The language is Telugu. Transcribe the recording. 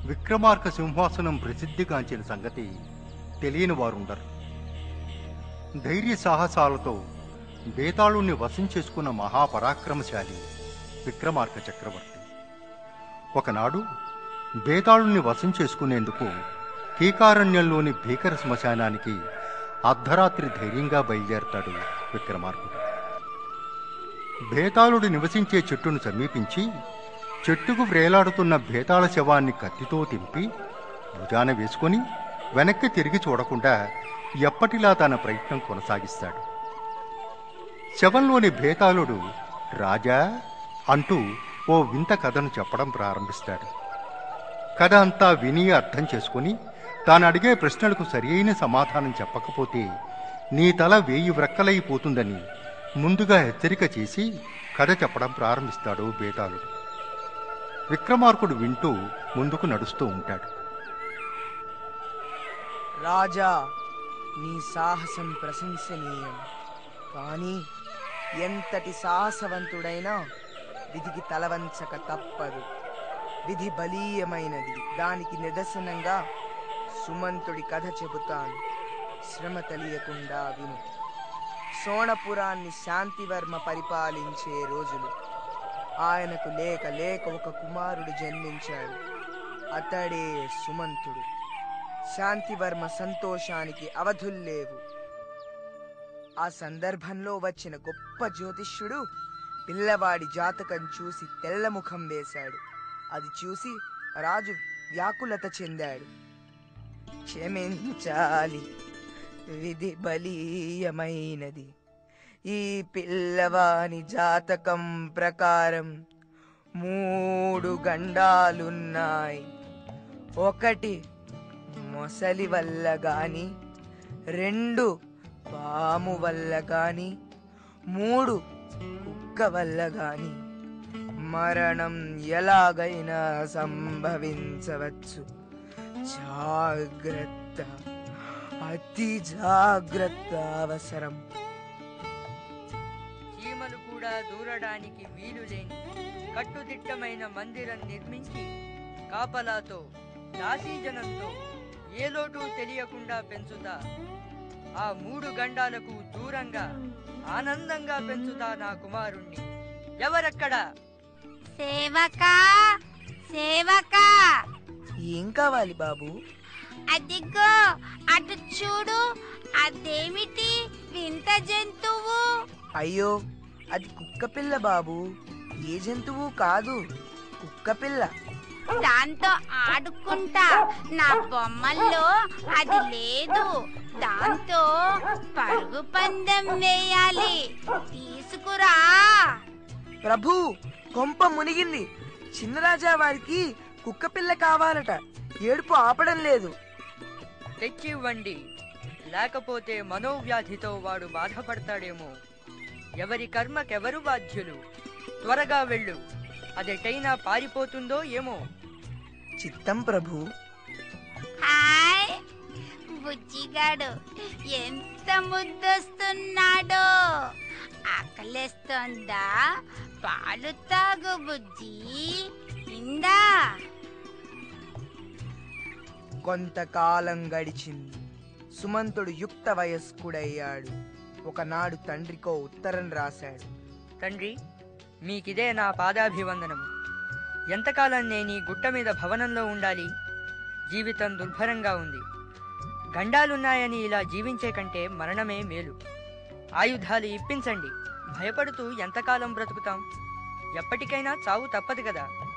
విక్రమార్క సింహాసనం ప్రసిద్ధిగాంచిన సంగతి తెలియని వారుండరు ధైర్య సాహసాలతో బేతాళుణ్ణి వశం చేసుకున్న మహాపరాక్రమశాలి విక్రమార్క చక్రవర్తి ఒకనాడు బేతాళుణ్ణి వశం చేసుకునేందుకు కీకారణ్యంలోని భీకర శ్మశానానికి అర్ధరాత్రి ధైర్యంగా బయలుదేరతాడు విక్రమార్కుడు భేతాళుడు నివసించే చెట్టును సమీపించి చెట్టుకు వ్రేలాడుతున్న భేతాళ శవాన్ని కత్తితో తింపి భుజాన వేసుకొని వెనక్కి తిరిగి చూడకుండా ఎప్పటిలా తన ప్రయత్నం కొనసాగిస్తాడు శవంలోని భేతాళుడు రాజా అంటూ ఓ వింత కథను చెప్పడం ప్రారంభిస్తాడు కథ అంతా విని అర్థం చేసుకుని తాను అడిగే ప్రశ్నలకు సరియైన సమాధానం చెప్పకపోతే నీ తల వేయి వ్రక్కలైపోతుందని ముందుగా హెచ్చరిక చేసి కథ చెప్పడం ప్రారంభిస్తాడు బేతాళుడు విక్రమార్కుడు వింటూ ముందుకు నడుస్తూ ఉంటాడు రాజా నీ సాహసం ప్రశంసనీయం కానీ ఎంతటి సాహసవంతుడైనా విధికి తలవంచక తప్పదు విధి బలీయమైనది దానికి నిదర్శనంగా సుమంతుడి కథ చెబుతాను శ్రమ తెలియకుండా విను సోణపురాన్ని శాంతివర్మ పరిపాలించే రోజులు ఆయనకు లేక లేక ఒక కుమారుడు జన్మించాడు అతడే సుమంతుడు శాంతివర్మ సంతోషానికి అవధుల్లేవు ఆ సందర్భంలో వచ్చిన గొప్ప జ్యోతిష్యుడు పిల్లవాడి జాతకం చూసి తెల్లముఖం వేశాడు అది చూసి రాజు వ్యాకులత చెందాడు క్షమించాలి విధి బలీయమైనది ఈ పిల్లవాని జాతకం ప్రకారం మూడు గండాలున్నాయి ఒకటి మొసలి వల్ల గాని రెండు పాము వల్ల గాని మూడు కుక్క వల్ల గాని మరణం ఎలాగైనా సంభవించవచ్చు జాగ్రత్త అతి జాగ్రత్త అవసరం చీమలు కూడా దూరడానికి వీలు లేని కట్టుదిట్టమైన మందిరం నిర్మించి కాపలాతో దాసీజనంతో ఏ లోటు తెలియకుండా పెంచుతా ఆ మూడు గండాలకు దూరంగా ఆనందంగా పెంచుతా నా కుమారుణ్ణి ఎవరక్కడా సేవకా సేవకా ఏం కావాలి బాబు అదిగో అటు చూడు అదేమిటి వింత జంతువు అయ్యో అది కుక్క పిల్ల బాబు ఏ జంతువు కాదు కుక్క పిల్ల దాంతో ఆడుకుంటా నా బొమ్మల్లో అది లేదు దాంతో పరుగు పందెం వేయాలి తీసుకురా ప్రభు కొంప మునిగింది చిన్నరాజా వారికి కుక్క పిల్ల కావాలట ఏడుపు ఆపడం లేదు తెచ్చివ్వండి లేకపోతే మనోవ్యాధితో వాడు బాధపడతాడేమో ఎవరి కర్మకెవరు బాధ్యులు త్వరగా వెళ్ళు అదెటైనా పారిపోతుందో ఏమో చిత్తం ప్రభు హాయ్ బుజ్జిగాడు ఎంత ముద్దొస్తున్నాడో ఆకలేస్తోందా పాలు తాగు బుజ్జి ఇందా కొంతకాలం గడిచింది సుమంతుడు యుక్త వయస్కుడయ్యాడు ఒకనాడు తండ్రికో ఉత్తరం రాశాడు తండ్రి మీకిదే నా పాదాభివందనము ఎంతకాలం నేను ఈ గుట్ట మీద భవనంలో ఉండాలి జీవితం దుర్భరంగా ఉంది గండాలున్నాయని ఇలా జీవించే కంటే మరణమే మేలు ఆయుధాలు ఇప్పించండి భయపడుతూ ఎంతకాలం బ్రతుకుతాం ఎప్పటికైనా చావు తప్పదు కదా